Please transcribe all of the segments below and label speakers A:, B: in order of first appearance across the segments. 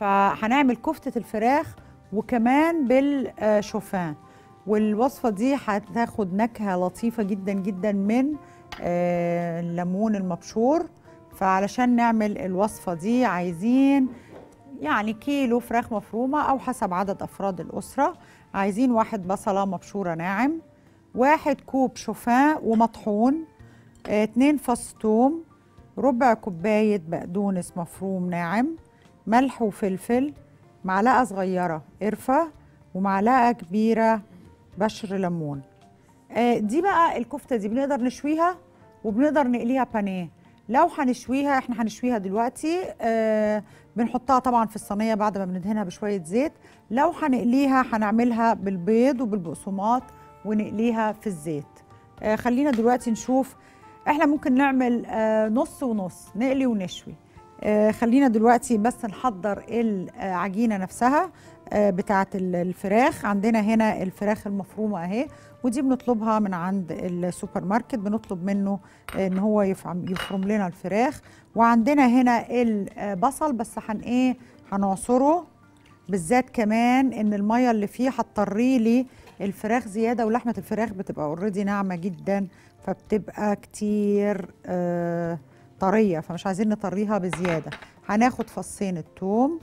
A: فهنعمل كفتة الفراخ وكمان بالشوفان والوصفة دي هتاخد نكهة لطيفة جدا جدا من آه، الليمون المبشور فعلشان نعمل الوصفة دي عايزين يعني كيلو فراخ مفرومة أو حسب عدد أفراد الأسرة عايزين واحد بصلة مبشورة ناعم واحد كوب شوفان ومطحون آه، اتنين فص توم ربع كوباية بقدونس مفروم ناعم ملح وفلفل معلقة صغيرة قرفة ومعلقة كبيرة بشر ليمون آه، دي بقى الكفتة دي بنقدر نشويها وبنقدر نقليها بانيه لو هنشويها احنا هنشويها دلوقتي آه بنحطها طبعا في الصينية بعد ما بندهنها بشوية زيت لو هنقليها هنعملها بالبيض وبالبقسماط ونقليها في الزيت آه خلينا دلوقتي نشوف احنا ممكن نعمل آه نص ونص نقلي ونشوي آه خلينا دلوقتي بس نحضر العجينة نفسها آه بتاعة الفراخ عندنا هنا الفراخ المفرومة اهي ودي بنطلبها من عند السوبر ماركت بنطلب منه ان هو يفعم يفرم لنا الفراخ وعندنا هنا البصل بس هن ايه هنعصره بالذات كمان ان الميه اللي فيه هتطري لي الفراخ زياده ولحمه الفراخ بتبقى اوريدي ناعمه جدا فبتبقى كتير آه طريه فمش عايزين نطريها بزياده هناخد فصين الثوم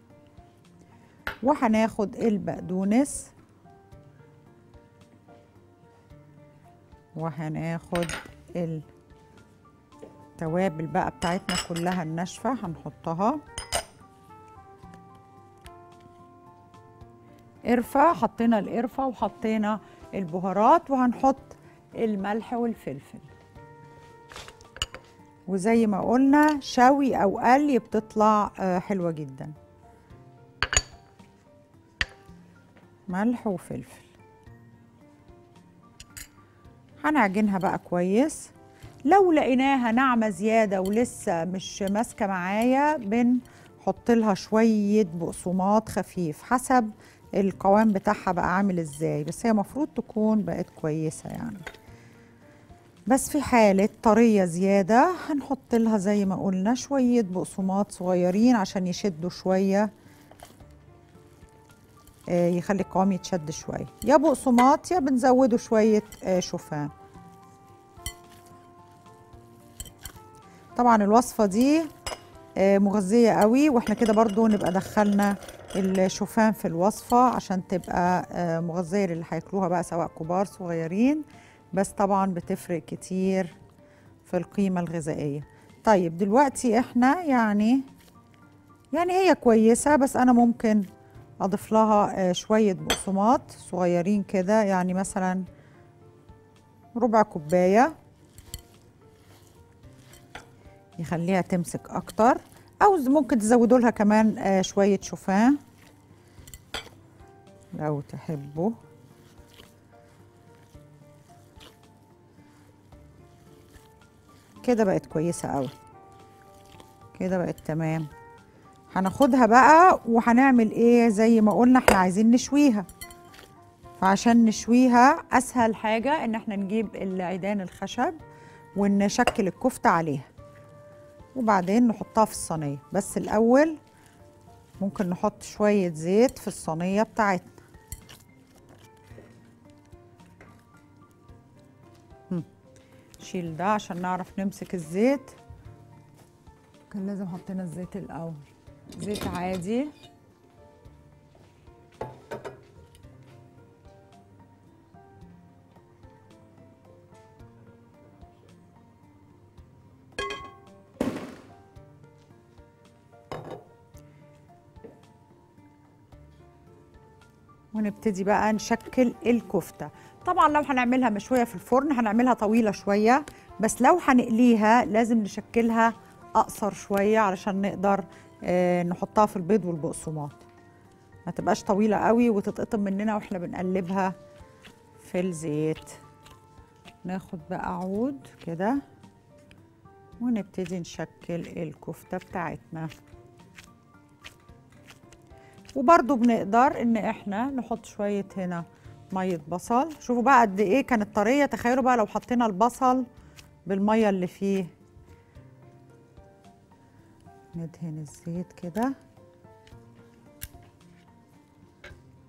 A: وهناخد البقدونس وهناخد التوابل بقى بتاعتنا كلها الناشفة هنحطها قرفة حطينا القرفة وحطينا البهارات وهنحط الملح والفلفل وزي ما قلنا شوي او قلي بتطلع آه، حلوة جدا ملح وفلفل هنعجنها بقى كويس لو لقيناها ناعمة زيادة ولسه مش ماسكة معايا بنحط لها شوية بقسماط خفيف حسب القوام بتاعها بقى عامل ازاي بس هي مفروض تكون بقت كويسة يعني بس في حالة طرية زيادة هنحط لها زي ما قلنا شوية بقسماط صغيرين عشان يشدوا شوية آه، يخلي القوام يتشد شوية يا بقسماط يا بنزوده شوية آه، شوفان طبعا الوصفة دي آه، مغذية قوي واحنا كده برضو نبقى دخلنا الشوفان في الوصفة عشان تبقى آه، مغذية للي هياكلوها بقى سواء كبار صغيرين بس طبعا بتفرق كتير في القيمة الغذائية طيب دلوقتي احنا يعني يعني هي كويسة بس انا ممكن اضيف لها آه، شوية بقسماط صغيرين كده يعني مثلا ربع كوباية يخليها تمسك اكتر او ز- ممكن تزودوا لها كمان آه، شوية شوفان لو تحبوا كده بقت كويسة قوي كده بقت تمام هناخدها بقى وهنعمل ايه زي ما قلنا احنا عايزين نشويها فعشان نشويها اسهل حاجة ان احنا نجيب العيدان الخشب ونشكل الكفتة عليها وبعدين نحطها في الصينية بس الأول ممكن نحط شوية زيت في الصينية بتاعتنا هم. شيل ده عشان نعرف نمسك الزيت كان لازم حطينا الزيت الأول زيت عادي ونبتدي بقى نشكل الكفتة طبعا لو هنعملها مشوية في الفرن هنعملها طويلة شوية بس لو هنقليها لازم نشكلها أقصر شوية علشان نقدر آه، نحطها في البيض والبقسماط ما تبقاش طويلة قوي وتتقطم مننا واحنا بنقلبها في الزيت ناخد بقى عود كده ونبتدي نشكل الكفتة بتاعتنا وبرضو بنقدر ان احنا نحط شوية هنا مية بصل شوفوا بقى قد ايه كانت طرية تخيلوا بقى لو حطينا البصل بالمية اللي فيه ندهن الزيت كده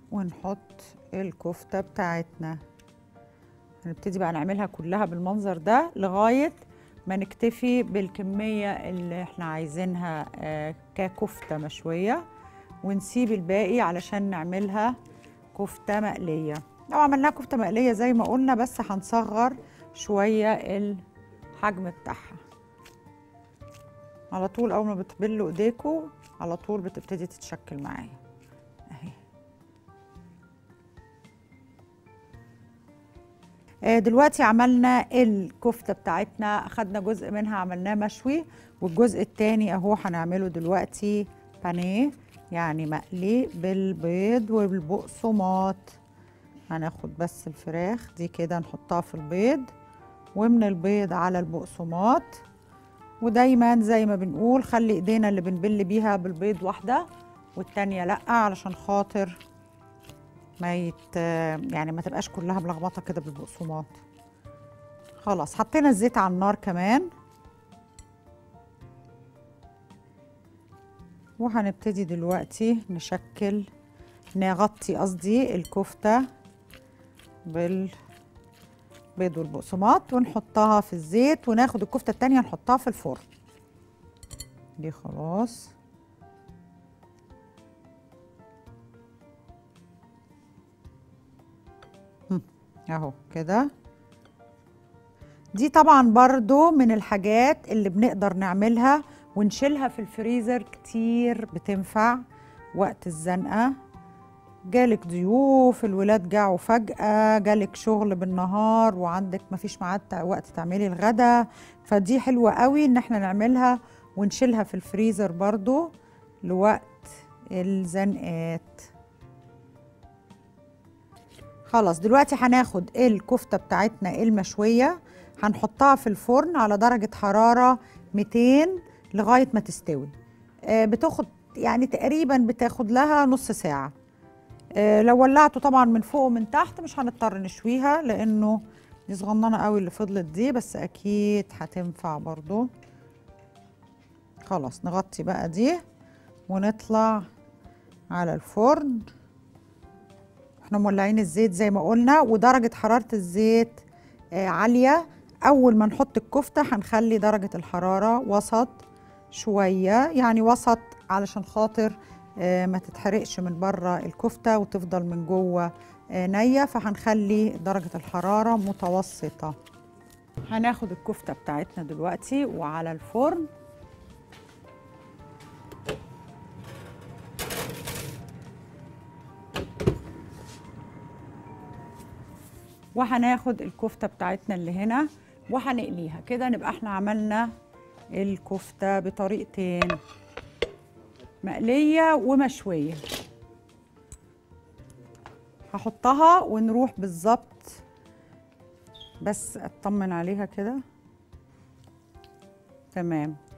A: ونحط الكفتة بتاعتنا هنبتدي بقى نعملها كلها بالمنظر ده لغاية ما نكتفي بالكمية اللي احنا عايزينها آه، ككفتة مشوية ونسيب الباقي علشان نعملها كفتة مقلية لو عملناها كفتة مقلية زي ما قلنا بس هنصغر شوية الحجم بتاعها على طول أول ما بتبلوا إيديكوا على طول بتبتدي تتشكل معايا أهي آه، دلوقتي عملنا الكفتة بتاعتنا أخدنا جزء منها عملناه مشوي والجزء التاني أهو هنعمله دلوقتي بانيه يعني مقلي بالبيض والبقسماط هناخد بس الفراخ دي كده نحطها في البيض ومن البيض على البقسماط ودايما زي ما بنقول خلي ايدينا اللي بنبل بيها بالبيض واحدة والتانية لأ علشان خاطر ما يت يعني ما تبقاش كلها ملخبطة كده بالبقسماط خلاص حطينا الزيت على النار كمان وهنبتدي دلوقتي نشكل نغطي قصدي الكفتة بالبيض والبقسماط ونحطها في الزيت وناخد الكفتة التانية نحطها في الفرن دي خلاص هم، اهو كده دي طبعا برضو من الحاجات اللي بنقدر نعملها ونشيلها في الفريزر كتير بتنفع وقت الزنقة جالك ضيوف الولاد جاعوا فجأة جالك شغل بالنهار وعندك مفيش معاد تع- وقت تعملي الغدا فدي حلوة قوي ان احنا نعملها ونشيلها في الفريزر برضو لوقت الزنقات خلاص دلوقتي هناخد الكفتة بتاعتنا المشوية هنحطها في الفرن على درجة حرارة 200 لغاية ما تستوي آه، بتاخد يعني تقريبا بتاخد لها نص ساعة آه، لو ولعته طبعا من فوق ومن تحت مش هنضطر نشويها لانه دي صغننه قوي اللي فضلت دي بس اكيد هتنفع برضو خلاص نغطي بقى دي ونطلع على الفرن احنا مولعين الزيت زي ما قلنا ودرجه حراره الزيت آه، عاليه اول ما نحط الكفته هنخلي درجه الحراره وسط شويه يعني وسط علشان خاطر آه، ما تتحرقش من بره الكفته وتفضل من جوه آه، نيه فهنخلي درجه الحراره متوسطه هناخد الكفته بتاعتنا دلوقتي وعلى الفرن وهناخد الكفته بتاعتنا اللي هنا وهنقليها كده نبقى احنا عملنا الكفته بطريقتين مقليه ومشويه هحطها ونروح بالظبط بس اطمن عليها كده تمام